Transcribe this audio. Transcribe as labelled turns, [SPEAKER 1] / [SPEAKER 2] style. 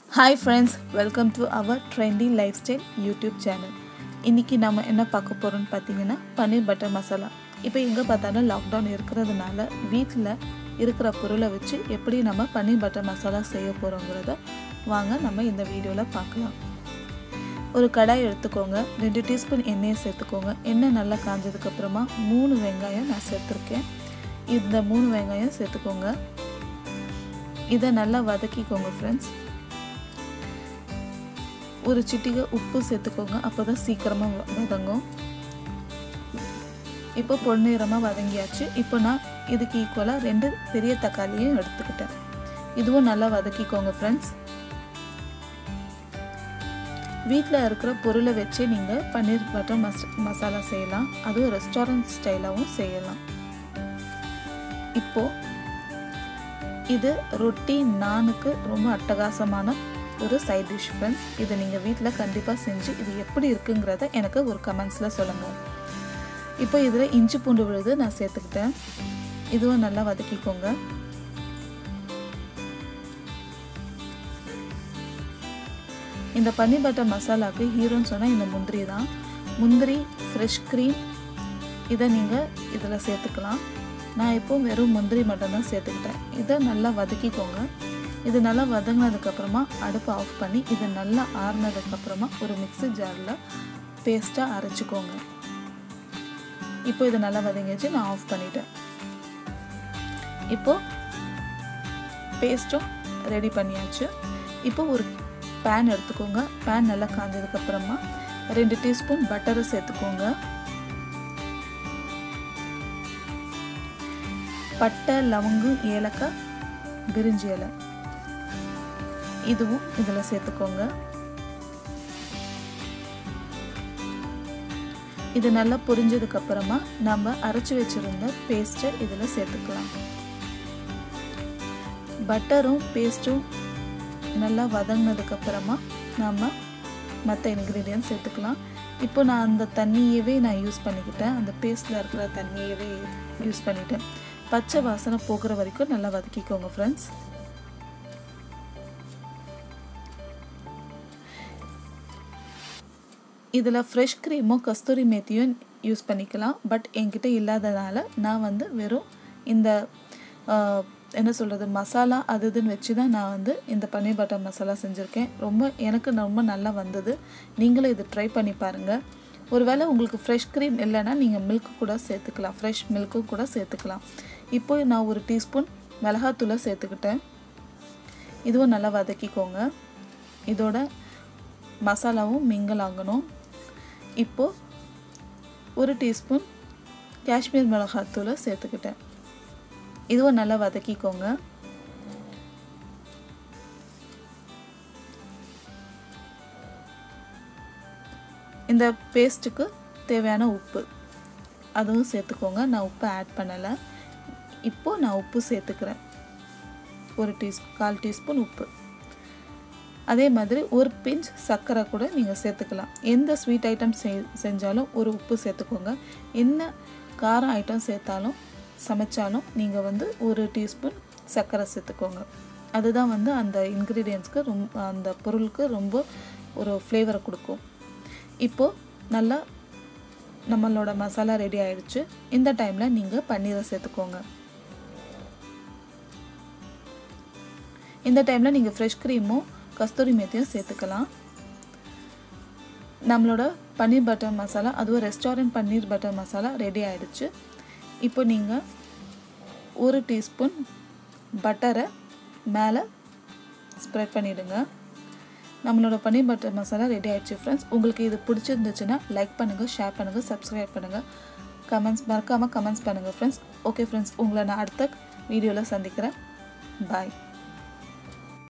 [SPEAKER 1] hi friends welcome to our trendy lifestyle YouTube channel இன்றைக்கி நம்ம என்ன பார்க்க போகிறோம்னு பார்த்தீங்கன்னா பன்னீர் பட்டர் மசாலா இப்போ எங்கே பார்த்தாலும் லாக்டவுன் இருக்கிறதுனால வீட்டில் இருக்கிற பொருளை வச்சு எப்படி நம்ம பன்னீர் பட்டர் மசாலா செய்ய போகிறோங்கிறத வாங்க நம்ம இந்த வீடியோவில் பார்க்கலாம் ஒரு கடாய் எடுத்துக்கோங்க ரெண்டு டீஸ்பூன் எண்ணெயை சேர்த்துக்கோங்க எண்ணெய் நல்லா காஞ்சதுக்கப்புறமா மூணு வெங்காயம் நான் சேர்த்துருக்கேன் இந்த மூணு வெங்காயம் சேர்த்துக்கோங்க இதை நல்லா வதக்கிக்கோங்க ஃப்ரெண்ட்ஸ் ஒரு சிட்டிகை உப்பு சேர்த்துக்கோங்க அப்போ தான் சீக்கிரமாக வதங்கும் இப்போ பொன்னிறமாக வதங்கியாச்சு இப்போ நான் இதுக்கு ஈக்குவலாக ரெண்டு பெரிய தக்காளியும் எடுத்துக்கிட்டேன் இதுவும் நல்லா வதக்கிக்கோங்க ஃப்ரெண்ட்ஸ் வீட்டில் இருக்கிற பொருளை வச்சு நீங்கள் பன்னீர் பட்டர் மஸ் மசாலா செய்யலாம் அதுவும் ரெஸ்டாரண்ட் ஸ்டைலாகவும் செய்யலாம் இப்போது இது ரொட்டி நானுக்கு ரொம்ப அட்டகாசமான ஒரு சைட் டிஷ் ஃப்ரெண்ட்ஸ் இதை நீங்கள் வீட்டில் கண்டிப்பாக செஞ்சு இது எப்படி இருக்குங்கிறத எனக்கு ஒரு கமெண்ட்ஸில் சொல்லுங்கள் இப்போ இதில் இஞ்சி பூண்டு விழுது நான் சேர்த்துக்கிட்டேன் இதுவும் நல்லா வதக்கிக்கோங்க இந்த பன்னீர் பட்டர் மசாலாவுக்கு ஹீரோன்னு சொன்னால் இந்த முந்திரி தான் முந்திரி ஃப்ரெஷ் க்ரீம் இதை நீங்கள் இதில் சேர்த்துக்கலாம் நான் இப்போ வெறும் முந்திரி மட்டும்தான் சேர்த்துக்கிட்டேன் இதை நல்லா வதக்கிக்கோங்க இது நல்லா வதங்கினதுக்கப்புறமா அடுப்பை ஆஃப் பண்ணி இது நல்லா ஆறுனதுக்கப்புறமா ஒரு மிக்ஸி ஜாரில் பேஸ்ட்டாக அரைச்சிக்கோங்க இப்போ இது நல்லா வதங்கிச்சு நான் ஆஃப் பண்ணிட்டேன் இப்போது பேஸ்ட்டும் ரெடி பண்ணியாச்சு இப்போ ஒரு பேன் எடுத்துக்கோங்க பேன் நல்லா காஞ்சதுக்கப்புறமா ரெண்டு டீஸ்பூன் பட்டரை சேர்த்துக்கோங்க பட்டை லவங்கு ஏலக்காய் பிரிஞ்சி இலை இதுவும் இதில் சேர்த்துக்கோங்க இது நல்லா பொரிஞ்சதுக்கு அப்புறமா நம்ம அரைச்சி வச்சிருந்த பேஸ்ட்டை இதில் சேர்த்துக்கலாம் பட்டரும் பேஸ்ட்டும் நல்லா வதங்கினதுக்கு அப்புறமா நம்ம மற்ற இன்க்ரீடியன்ட் சேர்த்துக்கலாம் இப்போ நான் அந்த தண்ணியவே நான் யூஸ் பண்ணிக்கிட்டேன் அந்த பேஸ்ட்டில் இருக்கிற தண்ணியவே யூஸ் பண்ணிட்டேன் பச்சை வாசனை போகிற வரைக்கும் நல்லா வதக்கிக்கோங்க ஃப்ரெண்ட்ஸ் இதில் ஃப்ரெஷ் க்ரீமும் கஸ்தூரி மேத்தியும் யூஸ் பண்ணிக்கலாம் பட் என்கிட்ட இல்லாததால் நான் வந்து வெறும் இந்த என்ன சொல்கிறது மசாலா அது இதுன்னு வச்சு தான் நான் வந்து இந்த பன்னீர் பட்டர் மசாலா செஞ்சுருக்கேன் ரொம்ப எனக்கு ரொம்ப நல்லா வந்தது நீங்களும் இது ட்ரை பண்ணி பாருங்கள் ஒருவேளை உங்களுக்கு ஃப்ரெஷ் க்ரீம் இல்லைன்னா நீங்கள் மில்க்கு கூட சேர்த்துக்கலாம் ஃப்ரெஷ் மில்க்கும் கூட சேர்த்துக்கலாம் இப்போ நான் ஒரு டீஸ்பூன் மிளகாத்தூளை சேர்த்துக்கிட்டேன் இதுவும் நல்லா வதக்கிக்கோங்க இதோட மசாலாவும் மிங்கல் ஆகணும் இப்போது ஒரு டீஸ்பூன் காஷ்மீர் மிளகாத்தூளை சேர்த்துக்கிட்டேன் இதுவும் நல்லா வதக்கிக்கோங்க இந்த பேஸ்ட்டுக்கு தேவையான உப்பு அதுவும் சேர்த்துக்கோங்க நான் உப்பு ஆட் பண்ணலை இப்போது நான் உப்பு சேர்த்துக்கிறேன் ஒரு டீஸ் கால் டீஸ்பூன் உப்பு அதே மாதிரி ஒரு பிஞ்ச் சர்க்கரை கூட நீங்கள் சேர்த்துக்கலாம் எந்த ஸ்வீட் ஐட்டம் செய் செஞ்சாலும் ஒரு உப்பு சேர்த்துக்கோங்க என்ன காரம் ஐட்டம் சேர்த்தாலும் சமைச்சாலும் நீங்கள் வந்து ஒரு டீஸ்பூன் சர்க்கரை சேர்த்துக்கோங்க அதுதான் வந்து அந்த இன்க்ரீடியன்ஸ்க்கு ரொம்ப அந்த பொருளுக்கு ரொம்ப ஒரு ஃப்ளேவரை கொடுக்கும் இப்போது நல்லா நம்மளோட மசாலா ரெடி ஆயிடுச்சு இந்த டைமில் நீங்கள் பன்னீரை சேர்த்துக்கோங்க இந்த டைமில் நீங்கள் ஃப்ரெஷ் க்ரீமும் கஸ்தூரி மேத்தியும் சேர்த்துக்கலாம் நம்மளோட பன்னீர் பட்டர் மசாலா அதுவும் restaurant paneer butter masala ready ஆகிடுச்சு இப்போ நீங்கள் ஒரு டீஸ்பூன் பட்டரை மேலே ஸ்ப்ரெட் பண்ணிவிடுங்க நம்மளோட பன்னீர் பட்டர் மசாலா ரெடி ஆகிடுச்சு ஃப்ரெண்ட்ஸ் உங்களுக்கு இது பிடிச்சிருந்துச்சுன்னா லைக் பண்ணுங்கள் ஷேர் பண்ணுங்கள் சப்ஸ்கிரைப் பண்ணுங்கள் கமெண்ட்ஸ் மறக்காமல் கமெண்ட்ஸ் பண்ணுங்கள் ஃப்ரெண்ட்ஸ் ஓகே ஃப்ரெண்ட்ஸ் உங்களை நான் அடுத்த வீடியோவில் சந்திக்கிறேன் பாய்